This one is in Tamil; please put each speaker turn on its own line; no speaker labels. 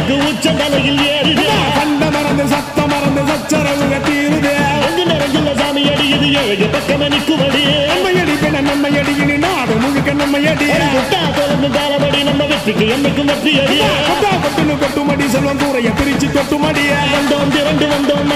இருக்கு உச்ச தலையில் ஏறுது
கண்ட மறந்து சத்த மறந்து சச்சரவுக தீருதே
அங்கு நிறைஞ்சுள்ள சாமி அடியுது ஏழு பக்கம் நிற்குமடி
நம்மையடி பின்ன நம்மையடி இனி நாடு முழுக்க நம்மையடி
குட்டா தொடர்ந்து தாரபடி நம்ம வெற்றிக்கு என்னைக்கும் வெற்றி அடி
கொட்டா கொட்டுன்னு கொட்டுமடி செல்வம் கூரைய பிரிச்சு கொட்டுமடி
வந்தோம் திரண்டு வந்தோம்